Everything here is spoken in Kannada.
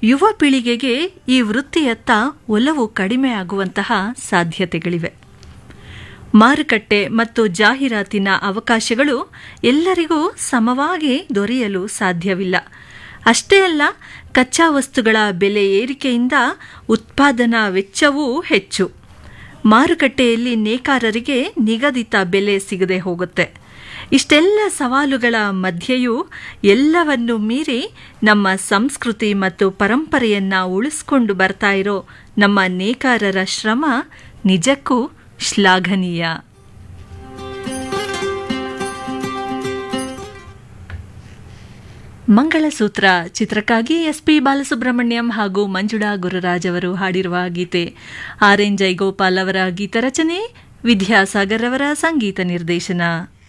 ಯುವ ಪೀಳಿಗೆಗೆ ಈ ವೃತ್ತಿಯತ್ತ ಒಲವು ಕಡಿಮೆ ಆಗುವಂತಹ ಸಾಧ್ಯತೆಗಳಿವೆ ಮಾರುಕಟ್ಟೆ ಮತ್ತು ಜಾಹೀರಾತಿನ ಅವಕಾಶಗಳು ಎಲ್ಲರಿಗೂ ಸಮವಾಗಿ ದೊರೆಯಲು ಸಾಧ್ಯವಿಲ್ಲ ಅಷ್ಟೇ ಅಲ್ಲ ಕಚ್ಚಾ ವಸ್ತುಗಳ ಬೆಲೆ ಏರಿಕೆಯಿಂದ ಉತ್ಪಾದನಾ ವೆಚ್ಚವೂ ಹೆಚ್ಚು ಮಾರುಕಟ್ಟೆಯಲ್ಲಿ ನೇಕಾರರಿಗೆ ನಿಗದಿತ ಬೆಲೆ ಸಿಗದೆ ಹೋಗುತ್ತೆ ಇಷ್ಟೆಲ್ಲ ಸವಾಲುಗಳ ಮಧ್ಯೆಯೂ ಎಲ್ಲವನ್ನು ಮೀರಿ ನಮ್ಮ ಸಂಸ್ಕೃತಿ ಮತ್ತು ಪರಂಪರೆಯನ್ನ ಉಳಿಸ್ಕೊಂಡು ಬರ್ತಾ ಇರೋ ನಮ್ಮ ನೇಕಾರರ ಶ್ರಮ ನಿಜಕ್ಕೂ ಶ್ಲಾಘನೀಯ ಮಂಗಳಸೂತ್ರ ಚಿತ್ರಕ್ಕಾಗಿ ಎಸ್ ಪಿ ಬಾಲಸುಬ್ರಹ್ಮಣ್ಯಂ ಹಾಗೂ ಮಂಜುಳಾ ಗುರುರಾಜ್ ಅವರು ಹಾಡಿರುವ ಗೀತೆ ಆರ್ ಎನ್ ಜೈಗೋಪಾಲ್ ಅವರ ಗೀತರಚನೆ ವಿದ್ಯಾಸಾಗರ್ ಅವರ ಸಂಗೀತ ನಿರ್ದೇಶನ